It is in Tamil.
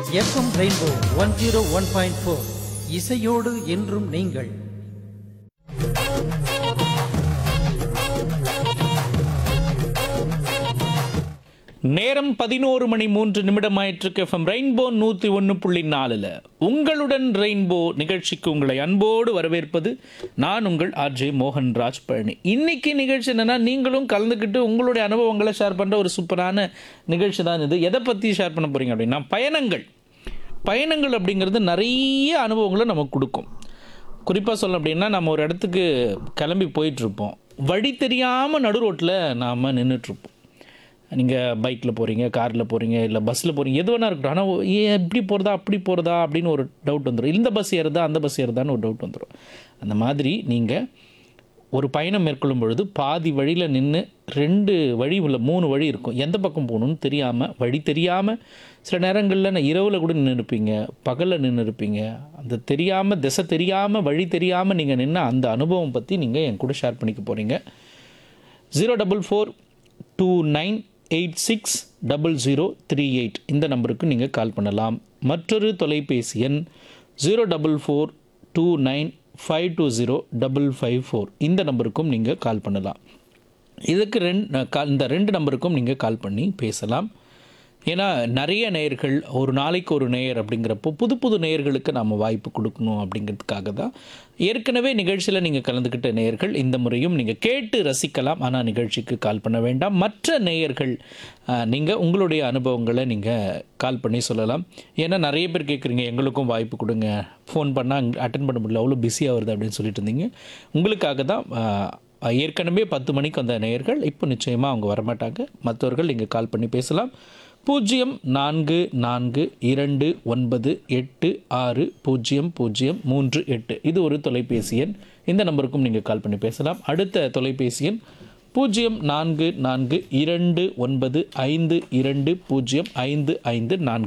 FM rainbow one zero one point four இசையோடு என்றும் நீங்கள் நேரம் பதினோரு மணி மூன்று நிமிடம் ஆயிற்றுக்கு எஃப்எம் ரெயின்போ நூற்றி ஒன்று புள்ளி நாலில் உங்களுடன் ரெயின்போ நிகழ்ச்சிக்கு உங்களை அன்போடு வரவேற்பது நான் உங்கள் ஆர்ஜே மோகன்ராஜ் பழனி இன்னைக்கு நிகழ்ச்சி என்னன்னா நீங்களும் கலந்துக்கிட்டு உங்களுடைய அனுபவங்களை ஷேர் பண்ணுற ஒரு சூப்பரான நிகழ்ச்சி தான் இது எதை பற்றி ஷேர் பண்ண போறீங்க அப்படின்னா பயணங்கள் பயணங்கள் அப்படிங்கிறது நிறைய அனுபவங்களை நமக்கு கொடுக்கும் குறிப்பாக சொல்ல அப்படின்னா நம்ம ஒரு இடத்துக்கு கிளம்பி போயிட்டுருப்போம் வழி தெரியாமல் நடு ரோட்டில் நாம் நின்றுட்டுருப்போம் நீங்கள் பைக்கில் போகிறீங்க காரில் போகிறீங்க இல்லை பஸ்ஸில் போகிறீங்க எது வேணா இருக்கட்டும் ஆனால் ஏன் இப்படி போகிறதா அப்படி போகிறதா அப்படின்னு ஒரு டவுட் வந்துடும் இந்த பஸ் ஏறுதா அந்த பஸ் ஏறுதான்னு ஒரு டவுட் வந்துடும் அந்த மாதிரி நீங்கள் ஒரு பயணம் மேற்கொள்ளும் பொழுது பாதி வழியில் நின்று ரெண்டு வழி உள்ள மூணு வழி இருக்கும் எந்த பக்கம் போகணும்னு தெரியாமல் வழி தெரியாமல் சில நேரங்களில் நான் இரவில் கூட நின்று இருப்பீங்க பகலில் நின்று இருப்பீங்க அந்த தெரியாமல் திசை தெரியாமல் வழி தெரியாமல் நீங்கள் நின்று அந்த அனுபவம் பற்றி நீங்கள் என் கூட ஷேர் பண்ணிக்க போகிறீங்க zero double four two nine eight six double zero three eight இந்த நம்பருக்கு நீங்கள் கால் பண்ணலாம் மற்றொரு தொலைபேசி எண் zero double four two nine five two zero double five four இந்த நம்பருக்கும் நீங்கள் கால் பண்ணலாம் இதுக்கு ரெண்டு கால் இந்த ரெண்டு நம்பருக்கும் நீங்கள் கால் பண்ணி பேசலாம் ஏன்னா நிறைய நேயர்கள் ஒரு நாளைக்கு ஒரு நேயர் அப்படிங்கிறப்போ புது புது நேயர்களுக்கு நாம் வாய்ப்பு கொடுக்கணும் அப்படிங்கிறதுக்காக தான் ஏற்கனவே நிகழ்ச்சியில் நீங்கள் கலந்துக்கிட்ட நேயர்கள் இந்த முறையும் நீங்கள் கேட்டு ரசிக்கலாம் ஆனால் நிகழ்ச்சிக்கு கால் பண்ண வேண்டாம் மற்ற நேயர்கள் நீங்கள் உங்களுடைய அனுபவங்களை நீங்கள் கால் பண்ணி சொல்லலாம் ஏன்னா நிறைய பேர் கேட்குறீங்க எங்களுக்கும் வாய்ப்பு கொடுங்க ஃபோன் பண்ணால் அட்டன் பண்ண முடியல அவ்வளோ பிஸியாக வருது அப்படின்னு சொல்லிட்டு இருந்தீங்க உங்களுக்காக தான் ஆ, ஏற்கனவே பத்து மணிக்கு வந்த நேயர்கள் இப்போ நிச்சயமாக அவங்க வரமாட்டாங்க மற்றவர்கள் நீங்கள் கால் பண்ணி பேசலாம் பூஜ்ஜியம் நான்கு நான்கு இரண்டு ஒன்பது எட்டு ஆறு பூஜ்ஜியம் பூஜ்ஜியம் மூன்று எட்டு இது ஒரு தொலைபேசி எண் இந்த நம்பருக்கும் நீங்கள் கால் பண்ணி பேசலாம் அடுத்த தொலைபேசி எண் பூஜ்ஜியம் நான்கு நான்கு இரண்டு ஒன்பது ஐந்து இரண்டு பூஜ்ஜியம் ஐந்து ஐந்து நான்கு